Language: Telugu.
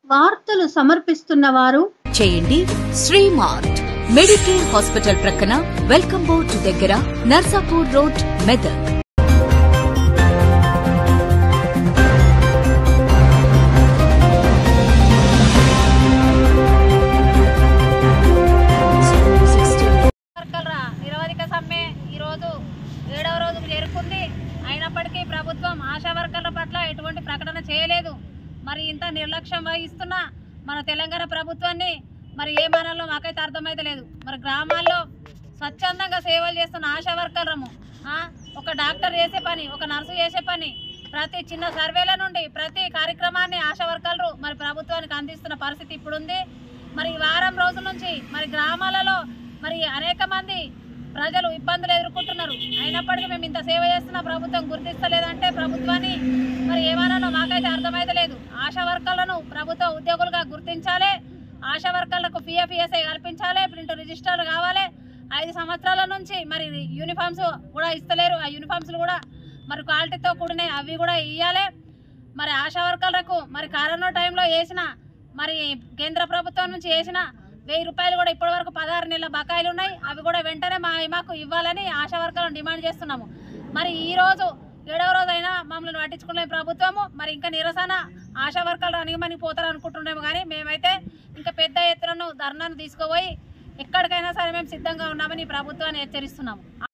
వార్తలు సమర్పిస్తున్న వారు చేయండి శ్రీమార్ట్ మెడికేర్ హాస్పిటల్ ప్రక్కన వెల్కమ్ బోర్డ్ దగ్గర నర్సాపూర్ రోడ్ మెదక్ వర్కర్ల నిరవధిక సమ్మె ఈరోజు ఏడవ రోజుకు చేరుకుంది అయినప్పటికీ ప్రభుత్వం ఆశా వర్కర్ల పట్ల ఎటువంటి ప్రకటన చేయలేదు మరి ఇంత నిర్లక్ష్యం వహిస్తున్న మన తెలంగాణ ప్రభుత్వాన్ని మరి ఏ మానాలో మాకైతే అర్థమైతే లేదు మరి గ్రామాల్లో స్వచ్ఛందంగా సేవలు చేస్తున్న ఆశా వర్కర్లము ఆ, ఒక డాక్టర్ చేసే పని ఒక నర్సు చేసే పని ప్రతి చిన్న సర్వేల నుండి ప్రతి కార్యక్రమాన్ని ఆశా వర్కర్లు మరి ప్రభుత్వానికి అందిస్తున్న పరిస్థితి ఇప్పుడు ఉంది మరి ఈ వారం రోజుల నుంచి మరి గ్రామాలలో మరి అనేక మంది ప్రజలు ఇబ్బందులు ఎదుర్కొంటున్నారు అయినప్పటికీ మేము ఇంత సేవ చేస్తున్న ప్రభుత్వం గుర్తిస్తలేదంటే ప్రభుత్వాన్ని మరి ఏమనాలో మాకైతే అర్థమైతలేదు ఆశా వర్కర్లను ప్రభుత్వ ఉద్యోగులుగా గుర్తించాలి ఆశా వర్కర్లకు పిఎఫ్ఈఎస్ఐ కల్పించాలి ప్రింట్ రిజిస్టర్లు కావాలి ఐదు సంవత్సరాల నుంచి మరి యూనిఫామ్స్ కూడా ఇస్తలేరు ఆ యూనిఫామ్స్లు కూడా మరి క్వాలిటీతో కూడిన అవి కూడా ఇవ్వాలి మరి ఆశా వర్కర్లకు మరి కరోనా టైంలో వేసిన మరి కేంద్ర ప్రభుత్వం నుంచి వేసిన వెయ్యి రూపాయలు కూడా ఇప్పటి వరకు పదహారు నెలల బకాయిలు ఉన్నాయి అవి కూడా వెంటనే మా మాకు ఇవ్వాలని ఆశా వర్కర్లను డిమాండ్ చేస్తున్నాము మరి ఈ రోజు ఏడవ రోజు అయినా మమ్మల్ని పట్టించుకునే ప్రభుత్వము మరి ఇంకా నిరసన ఆశా వర్కర్లు అనిగమని పోతారు అనుకుంటున్నాము కానీ మేమైతే ఇంకా పెద్ద ఎత్తున ధర్నాను తీసుకుపోయి ఎక్కడికైనా సరే మేము సిద్ధంగా ఉన్నామని ఈ ప్రభుత్వాన్ని హెచ్చరిస్తున్నాము